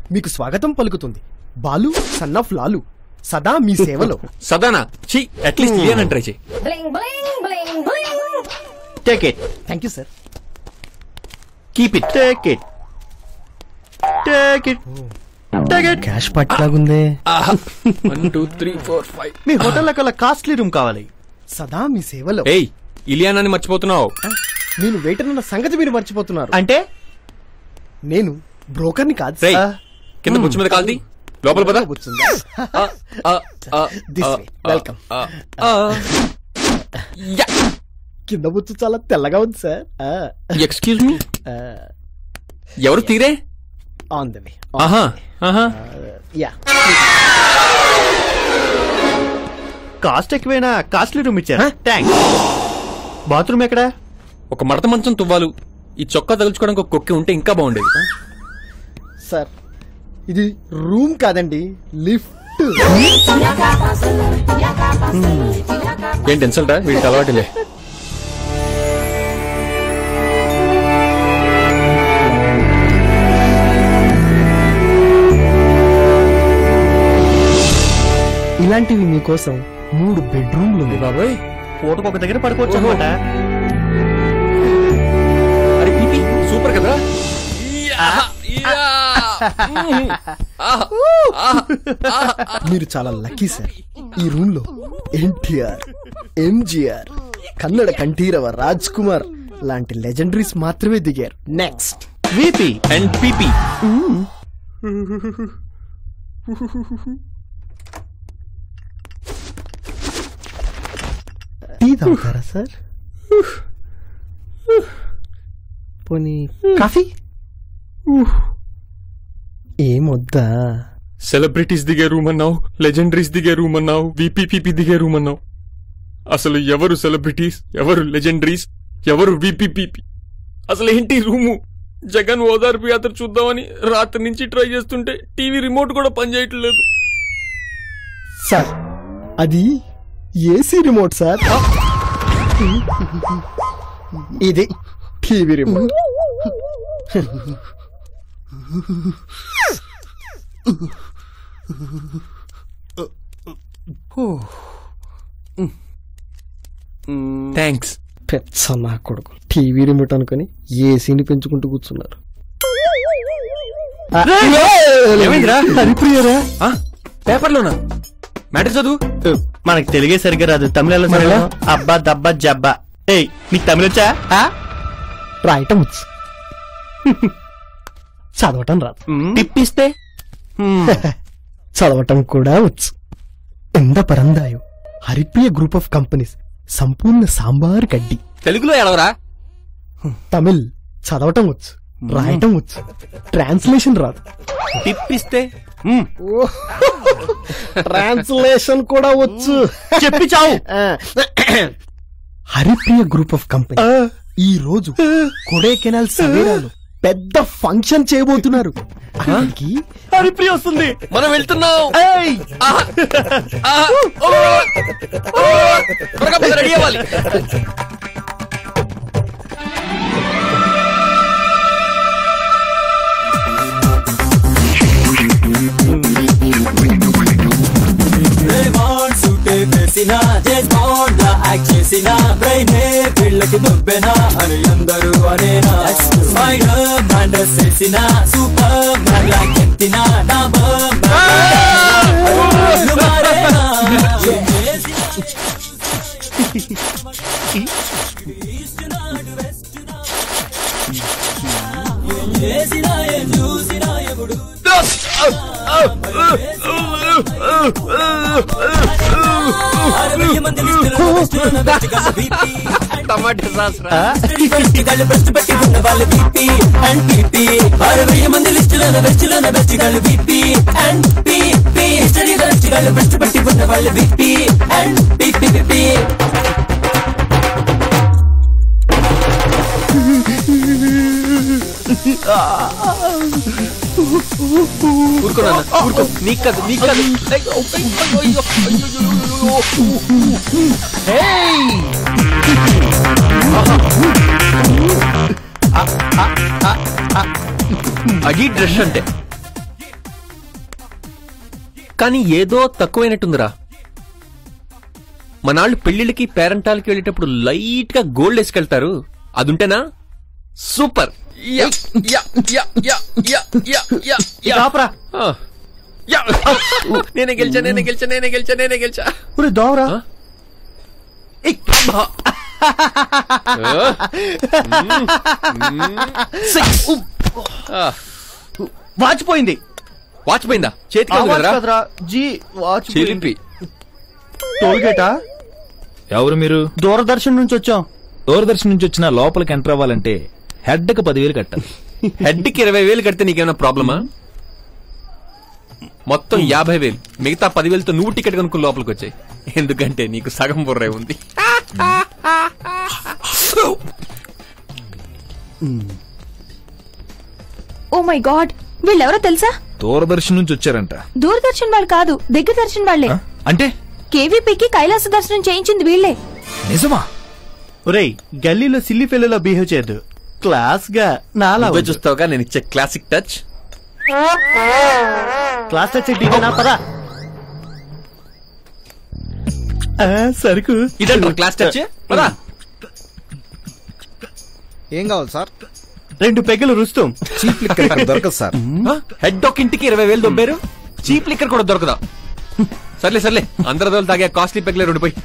మీకు స్వాగతం పలుకుతుంది బాలు సన్ ఆఫ్ లాలు సదా మీ సేవలో సదానా చీ అట్లీస్ట్ ఇలియానా ట్రై చేయి Bling bling bling bling. Take it thank you sir keep it take it take it take it cash పట్లాగుందే one two three four five మీ హోటల్లో కల్లా కాస్ట్లీ రూమ్ కావాలి సదా మీ సేవలో ఏయ్ ఇలియానాని మర్చిపోతున్నావు నేను వెయిటర్ అన్న సంగతి మీరు మర్చిపోతున్నారు అంటే నేను బ్రోకర్ని కాదు రేయ్ సార్. కింద బుచ్చు మీద కాల్ది లోపల పద కూర్చుందా? ఆ, ఆ, ఆ, This ఆ, way. ఆ, Welcome. ఆ, ఆ. యా కింద బుచ్చు చాలా తెల్లగా ఉంది సార్ ఎక్స్క్యూజ్ మీ ఎవరు తీరే ఆన్ ద వే ఆహా ఆహా యా కాస్ట్ ఎక్కువైనా కాస్ట్లీ రూమ్ ఇచ్చారా థ్యాంక్స్ బాత్రూమ్ ఎక్కడ ఒక మడత మంచం తువ్వాలు ఈ చొక్కా తగులుచుకోవడానికి ఒక కొక్కి ఉంటే ఇంకా బాగుండేది సార్ ఇది రూమ్ కాదండి లిఫ్ట్ ఏంటి ఇన్సల్టా వీడికి అలవాటులే ఇలాంటివి మీకోసం మూడు బెడ్రూమ్లు ఉన్నాయి. బాబోయ్ పూటకు ఒక దగ్గర పడుకోవచ్చు ఓహో. అనమాట అరే పీపీ సూపర్ కదా మీరు చాలా లక్కీ సార్ ఈ రూమ్ లో ఎన్టీఆర్ ఎంజిఆర్ కన్నడ కంఠీరవ రాజ్ కుమార్ లాంటి లెజెండరీస్ మాత్రమే దిగారు next VP and PP tea తాగుతారా సార్ పోనీ కాఫీ ఏమొద్దా సెలబ్రిటీస్ దిగే రూమ్ అన్నావు లెజెండరీస్ దిగే రూమ్ అన్నావు విపిపిపి దిగే రూమ్ అన్నావు అసలు ఎవరు సెలబ్రిటీస్ ఎవరు లెజెండరీస్ ఎవరు విపిపిపి అసలు ఏంటి రూము జగన్ ఓదార్పు యాత్ర చూద్దామని రాత్రి నుంచి ట్రై చేస్తుంటే టీవీ రిమోట్ కూడా పనిచేయట్లేదు సార్ అది ఏసీ రిమోట్ సార్ ఇది టీవీ రిమోట్ థ్యాంక్స్ పెచ్చ నా కొడుకు టీవీ రిమోట్ అనుకుని ఏసీని పెంచుకుంటూ కూర్చున్నారు ఆ, ఏమైందిరా? హరిప్రియరా పేపర్లోనా మ్యాటర్ చదువు మనకి తెలుగే సరిగ్గా రాదు తమిళలో మరెలా? చదవడం. అబ్బా దబ్బా జబ్బా ఏయ్ నీకు తమిళ వచ్చా ఆ? రాయటం వచ్చు చదవటం రాదు టిప్పిస్తే చదవటం కూడా వచ్చు ఎంత పరందాయో Haripriya group of companies Sampoorna sambar గడ్డి తెలుగులో ఎడవరా తమిళ్ చదవటం వచ్చు రాయటం వచ్చు ట్రాన్స్లేషన్ రాదు టిప్పిస్తే ట్రాన్స్లేషన్ కూడా వచ్చు చెప్పి చావు ఆ, హరిప్రియ గ్రూప్ ఆఫ్ కంపెనీ ఈ రోజు కొడైకెనాల్ సవేరాలో పెద్ద ఫంక్షన్ చేయబోతున్నారు అక్కడికి హరిప్రియ వస్తుంది మనం వెళ్తున్నాం ఏయ్ రెడీ అవ్వాలి రేమాండ్ సూటే వేసిన జేమ్స్ బాండ్ లా యాక్ట్ చేసిన బ్రెయినే వీళ్ళకి దుబ్బెనా అని అందరూ అనేనా స్పైడర్ మ్యాన్ డ్రెస్ వేసిన సూపర్ మ్యాన్ లా కెత్తిన నా బర్మ్ మారేనా ఏం చేసినా ఏం చేసినా ఏం చూసినా ఎప్పుడు అరవై మంది లిస్టులో లిస్టులో బెస్ట్ బీపీ టమాటా సాస్ వాళ్ళు బెస్ట్ పెట్టి ఉన్న వాళ్ళు బీపీ అండ్ పీపీ అరవై మంది లిస్టులో బెస్ట్ లో బెస్ట్ వాళ్ళు BP and PP study best వాళ్ళు బెస్ట్ పెట్టి ఉన్న వాళ్ళు బీపీ అండ్ పీపీ పీపీ ఊరుకో నాన్న ఊరుకో నీకు కాదు నీకు కాదు అది డ్రెస్ అంటే కానీ ఏదో తక్కువైనట్టుందిరా మనాళ్ళు పెళ్లిళ్ళకి పేరెంటాలకి వెళ్ళేటప్పుడు లైట్ గా గోల్డ్ వేసుకెళ్తారు అదుంటేనా super yeah, yeah, yeah, yeah, yeah, yeah, yeah, yeah. ఆపరా ఆ. యా. నేనే గెలిచా నేనే గెలిచా నేనే గెలిచా నేనే గెలిచా ఒరే దోవరా ఆ? సిక్స్ వాచిపోయింది వాచ్ పోయిందా చేతికి ఆ ఉంది వాచ్ కదరా కదరా జీ వాచ్ చిలిపి టోల్ గేటా ఎవరు మీరు దూరదర్శన్ నుంచి వచ్చాం దూరదర్శన్ నుంచి వచ్చిన లోపలికి ఎంటర్ అవ్వాలంటే హెడ్ కి పదివేలు కట్టాలి హెడ్ కి ఇరవై వేలు కడితే నీకేమైనా ప్రాబ్లమా మొత్తం యాభై వేలు మిగతా పదివేలతో నువ్వు టికెట్ కనుక్కుని లోపలికి వచ్చాయి ఎందుకంటే నీకు సగం బుర్రే ఉంది ఓ మై గాడ్ వీళ్ళెవరో తెలుసా దూరదర్శన్ నుంచి వచ్చారంట దూరదర్శన్ వాళ్ళు కాదు దగ్గర దర్శన్ వాళ్ళే ఆ? అంటే కేవీపీకి కైలాస దర్శనం చేయించింది వీళ్ళే నిజమా ఒరేయ్ గల్లీలో సిల్లి ఫెల్లలో బిహేవ్ చేయద్దు క్లాస్ గా నాలా నువ్వే చూస్తావుగా నేను ఇచ్చే క్లాసిక్ టచ్ క్లాస్ వచ్చే టీవీనా పదా ఆ, సరుకు ఇదంటారు క్లాస్ టచ్ పదా ఏం కావాలి సార్ రెండు పెగ్గలు రుస్తాం చీప్ లిక్కర్ ఇక్కడ దొరకదు సార్ హెడ్ ఒక ఇంటికి ఇరవై వేలు దొబ్బారు చీప్ లిక్కర్ కూడా దొరకదా సర్లే సర్లే అందరి రోజులు తాగే కాస్ట్లీ పెగ్లే రెండు పోయి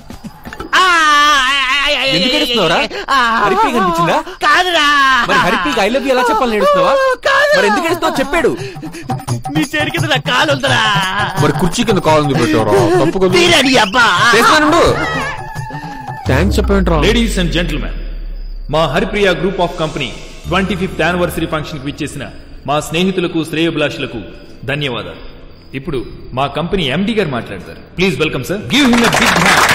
ఎందుకు ఏడుస్తున్నావురా హరిప్రీ కనిపించిందా కాదురా మరి హరిప్రీకి ఐ లవ్ యూ ఎలా చెప్పాలని ఏడుస్తున్నావా మరి ఎందుకు ఏడుస్తున్నావు చెప్పాడు నీ చేరి కింద నా కాలు వద్దురా మరి కుర్చీ కింద కావాలని పెట్టారా తప్పు కదా తీరని అబ్బా చేస్తానుండు థ్యాంక్స్ చెప్పేంట్రా లేడీస్ అండ్ జెంటిల్మెన్ మా Haripriya group of company twenty fifth anniversary function కి విచ్చేసిన మా స్నేహితులకు శ్రేయభిలాషులకు ధన్యవాదాలు ఇప్పుడు మా కంపెనీ ఎండి గారు మాట్లాడతారు please welcome sir give him big hand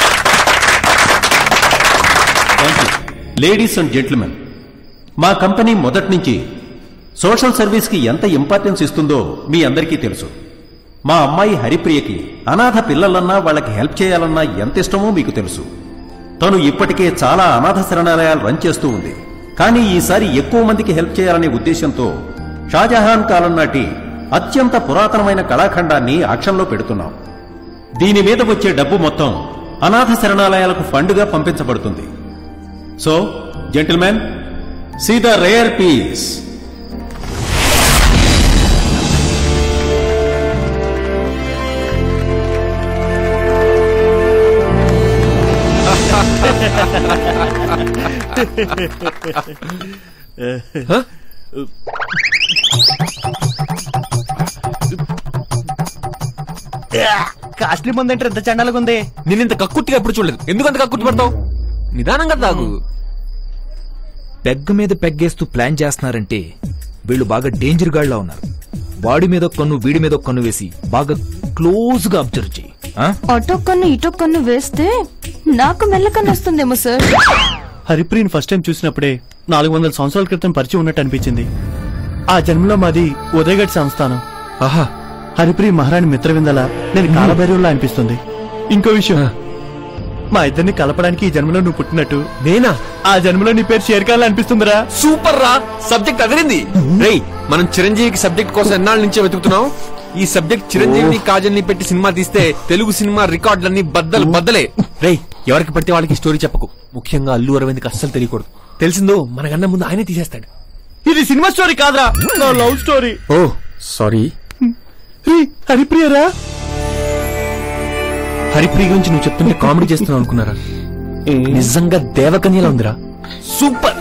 ladies and gentlemen మా కంపెనీ మొదటి నుంచి సోషల్ సర్వీస్కి ఎంత ఇంపార్టెన్స్ ఇస్తుందో మీ అందరికీ తెలుసు మా అమ్మాయి హరిప్రియకి అనాథ పిల్లలన్నా వాళ్ళకి హెల్ప్ చేయాలన్నా ఎంత ఇష్టమో మీకు తెలుసు తను ఇప్పటికే చాలా అనాథ శరణాలయాలు రన్ చేస్తూ ఉంది కానీ ఈసారి ఎక్కువ మందికి హెల్ప్ చేయాలనే ఉద్దేశంతో షాజహాన్ కాలం నాటి అత్యంత పురాతనమైన కళాఖండాన్ని యాక్షన్లో పెడుతున్నాం దీని మీద వచ్చే డబ్బు మొత్తం అనాథ శరణాలయాలకు ఫండ్గా పంపించబడుతుంది so gentlemen see the rare piece costly ముందంటే ఎంత చండాలుగా ఉంది నేను ఇంత కక్కుర్తిగా ఎప్పుడు చూడలేదు ఎందుకంత కక్కుర్తి పడతావు నిదానంగా తాగు పెగ్గ మీద పెగ్గేస్తూ ప్లాన్ చేస్తున్నారంటే వీళ్ళు బాగా డేంజర్ గాడ్లా ఉన్నారు వాడి మీద ఒక కన్ను వీడి మీద ఒక కన్ను వేసి బాగా క్లోజ్ గా అబ్జర్వ్ చేయి ఆ? అటో కన్ను ఇటో కన్ను వేస్తే నాకు మెల్లకన్ను వస్తుందేమో సార్ హరిప్రియని ఫస్ట్ టైం చూసినప్పుడే నాలుగు వందల సంవత్సరాల క్రితం పరిచయం ఉన్నట్టు అనిపించింది ఆ జన్మలో మాది ఉదయగఢ్ సంస్థానం ఆహా హరిప్రియ మహారాణి మిత్రవిందల నేను కాలభైరవులా అనిపిస్తుంది ఇంకో విషయం మా ఇద్దరిని కలపడానికి ఈ జన్మలో నువ్వు పుట్టినట్టు నేనా ఆ జన్మలో నీ పేరు షేర్ఖాన్ అనిపిస్తుందిరా సూపర్ రా సబ్జెక్ట్ అదిరింది రేయ్ మనం చిరంజీవికి సబ్జెక్ట్ కోసం ఎన్నాళ్ళ నుంచే వెతుకుతున్నాం ఈ సబ్జెక్ట్ చిరంజీవిని కాజల్ని పెట్టి సినిమా తీస్తే తెలుగు సినిమా రికార్డులన్నీ బద్దలు బద్దలే రేయ్ ఎవరికి పడితే వాళ్ళకి స్టోరీ చెప్పకు ముఖ్యంగా అల్లు అరవింద్కి అస్సలు తెలియకూడదు తెలిసిందో మనకన్నా ముందు ఆయనే తీసేస్తాడు ఇది సినిమా స్టోరీ కాదురా నా లవ్ స్టోరీ ఓ సారీ రీ హరిప్రియరా హరిప్రియ గురించి నువ్వు చెప్తుంటే కామెడీ చేస్తున్నావు అనుకున్నారా నిజంగా దేవకన్యలా ఉందిరా సూపర్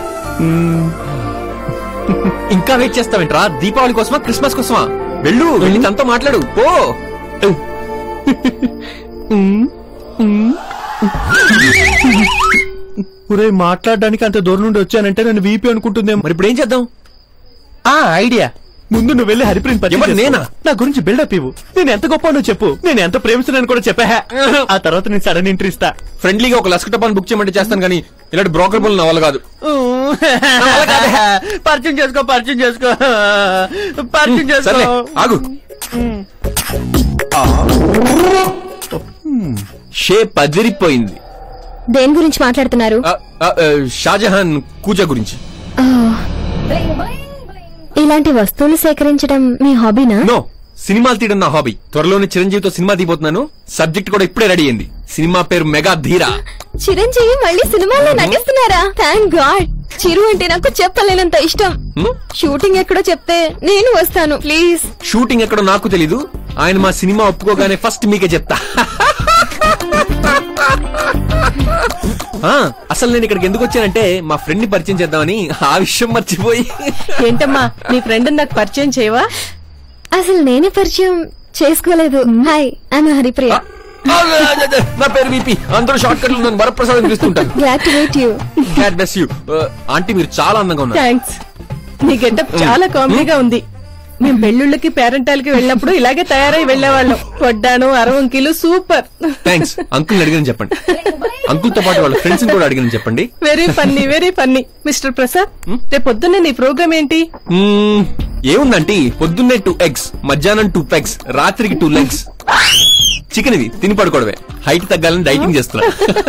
ఇంకా వెయిట్ చేస్తావేంట్రా దీపావళి కోసమా క్రిస్మస్ కోసమా వెళ్ళు వెళ్ళి తనతో మాట్లాడు ఓ ఒరే మాట్లాడడానికి అంత దూరం నుండి వచ్చానంటే నన్ను వీపీ అనుకుంటుందేమో మరి ఇప్పుడు ఏం చేద్దాం ఆ ఐడియా ముందు నువ్వు వెళ్ళి హరిప్రియని పరిచయం ఎవరు, చేసుకో. నేనా? నా గురించి బిల్డప్ ఇవ్వు నేను ఎంత గొప్ప నువ్వు చెప్పు నేను ఎంత ప్రేమిస్తున్నాను కూడా చెప్పా ఆ తర్వాత నేను సడన్ ఎంట్రీ ఇస్తా ఫ్రెండ్లీగా ఒక లస్క్ టపాన్ బుక్ చేయమంటే చేస్తాను కానీ ఇలాంటి బ్రోకర్ బుల్ నా వల్ల కాదు పరిచయం చేసుకో పరిచయం చేసుకో పరిచయం సర్లే చేసుకో ఆగు షేప్ అదిరిపోయింది దేని గురించి మాట్లాడుతున్నారు ఆ, ఆ, ఆ, షాజహాన్ కూజా గురించి Bling, bling, bling. ఇలాంటి వస్తువులు సేకరించడం మీ హాబీనా నో సినిమాలు తీయడం నా హాబీ త్వరలోనే చిరంజీవితో సినిమా తీయబోతున్నాను సబ్జెక్ట్ కూడా ఇప్పుడే రెడీ అయింది సినిమా పేరు మెగా ధీరా చిరంజీవి మళ్ళీ సినిమాలో నటిస్తున్నారా థ్యాంక్ గాడ్ చిరు అంటే నాకు చెప్పలేనంత ఇష్టం హ్మ్? షూటింగ్ ఎక్కడో చెప్తే నేను వస్తాను ప్లీజ్ షూటింగ్ ఎక్కడో నాకు తెలీదు ఆయన మా సినిమా ఒప్పుకోగానే ఫస్ట్ మీకే చెప్తా ఆ, అసలు నేను ఇక్కడికి ఎందుకు వచ్చానంటే మా ఫ్రెండ్ ని పరిచయం చేద్దామని ఆ విషయం మర్చిపోయి ఏంటమ్మా నీ ఫ్రెండ్ నాకు పరిచయం చేయవా అసలు నేనే పరిచయం చేసుకోలేదు హాయ్ ఐఎమ్ హరిప్రియ ఆ, నా పేరు విపి అందరూ షార్ట్ కట్లు నన్ను వరప్రసాదం పిలుస్తుంటాను glad to meet you god bless you aunty మీరు చాలా అందంగా ఉన్నారు థ్యాంక్స్ నీ గెటప్ చాలా కామెడీగా ఉంది మేము పెళ్ళిళ్ళకి పేరెంటాలకి వెళ్ళినప్పుడు ఇలాగే తయారై వెళ్ళేవాళ్ళం వడ్డాను అరవంకీలు సూపర్ థ్యాంక్స్ అంకుల్ అడిగిన చెప్పండి అంకుల్ తో పాటు వాళ్ళ ఫ్రెండ్స్ కూడా అడిగిన చెప్పండి very funny very funny mister Prasad రేపు పొద్దున్నే నీ ప్రోగ్రామ్ ఏంటి మ్మ్, ఏముందంటే పొద్దున్నే టూ ఎగ్స్ మధ్యాహ్నం టూ పెగ్స్ రాత్రికి టూ లెగ్స్ చికెన్ ఇది తిని పడుకోవడమే హైట్ తగ్గాలని డైటింగ్ చేస్తున్నా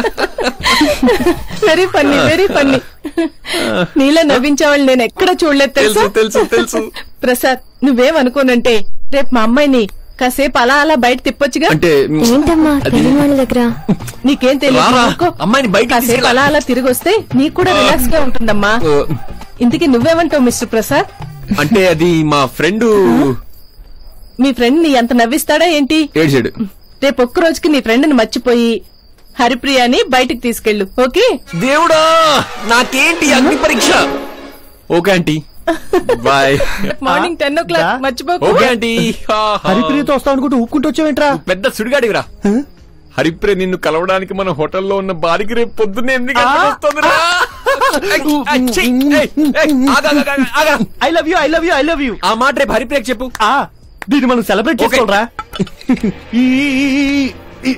వెరీ ఫన్నీ వెరీ ఫన్నీ నీలా నవ్వించేవాళ్ళు నేను ఎక్కడ చూడలేదు తెలుసా తెలుసు తెలుసు తెలుసు ప్రసాద్ నువ్వేమనుకోనంటే రేపు మా అమ్మాయిని కాసేపు అలా అలా బయట తిప్పొచ్చుగా అంటే మ్, ఏంటమ్మా అది- తెలియని వాళ్ళ దగ్గర నీకేం తెలియదు రారా, ఊరుకో. అమ్మాయిని బయట కాసేపు అలా అలా తిరిగి వస్తే నీకు కూడా రిలాక్స్ గా ఉంటుందమ్మా ఆ, ఇంతకీ నువ్వేమంటావు మిస్టర్ ప్రసాద్ అంటే అది మా ఫ్రెండ్ మీ ఫ్రెండ్ ని ఎంత నవ్విస్తాడా ఏంటి ఏడ్చాడు రేపు ఒక్క రోజుకి నీ ఫ్రెండ్ ని మర్చిపోయి హరిప్రియాని బయటికి తీసుకెళ్ళు ఓకే దేవుడా నాకేంటి అగ్ని పరీక్ష okay aunty bye morning ten o'clock మర్చిపోకు ఓకే ఆంటీ హరిప్రియతో వస్తావు అనుకుంటూ ఊక్కుంటూ వచ్చావేంట్రా పెద్ద సుడిగాడివిరా హరిప్రే నిన్ను కలవడానికి మన హోటల్లో ఉన్న బారికి రేపు పొద్దున్నే ఎనిమిది గంటలకు వస్తుందిరా. ఏయ్, ఏయ్, ఛీ, ఏయ్, ఏయ్, ఆగు, ఆగు, ఆగు, ఆగు. I love you I love you I love you ఆ మాట రేపు హరిప్రేకి చెప్పు ఆ దీన్ని మనం సెలబ్రేట్ Okay. చేసుకోరా ఈ- ఈ- ఈ-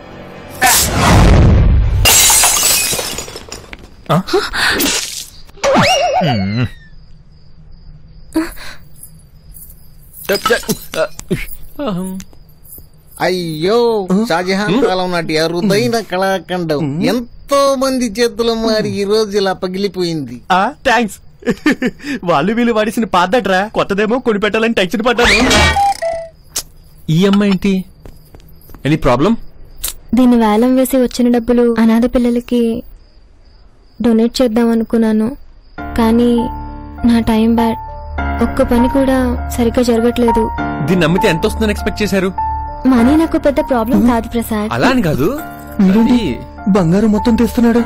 చెప్, చెప్. ఆ, అయ్యో షాజహాన్ కాలం నాటి అరుదైన కళాఖండం ఎంతో మంది చేతుల మారి ఈ రోజు ఇలా పగిలిపోయింది ఆ థ్యాంక్స్ వాళ్ళు వీళ్ళు వాడిసిన పాదట్రా కొత్తదేమో కొని పెట్టాలని టెన్షన్ పడ్డాను ఈ అమ్మాయి ఏంటి ఎనీ ప్రాబ్లం దీన్ని వేలం వేసి వచ్చిన డబ్బులు అనాథ పిల్లలకి డొనేట్ చేద్దాం అనుకున్నాను కానీ నా టైం బ్యాడ్ ఒక్క పని కూడా సరిగ్గా జరగట్లేదు దీన్ని నమ్మితే ఎంత వస్తుందని ఎక్స్పెక్ట్ చేశారు మనీ నాకు పెద్ద ప్రాబ్లం కాదు ప్రసాద్ అలా అని కాదు వీడేంటి? అది- బంగారం మొత్తం తెస్తున్నాడు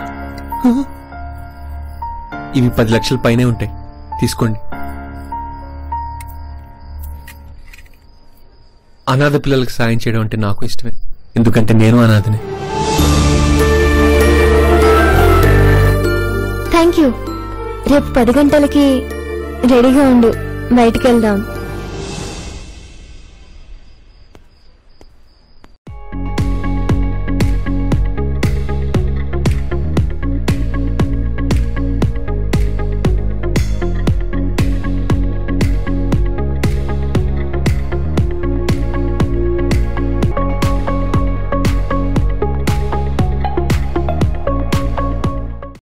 ఇవి పది లక్షల పైనే ఉంటాయి తీసుకోండి అనాథ పిల్లలకు సాయం చేయడం అంటే నాకు ఇష్టమే ఎందుకంటే నేను అనాథనే థ్యాంక్ యూ రేపు పది గంటలకి రెడీగా ఉండు బయటికి వెళ్దాం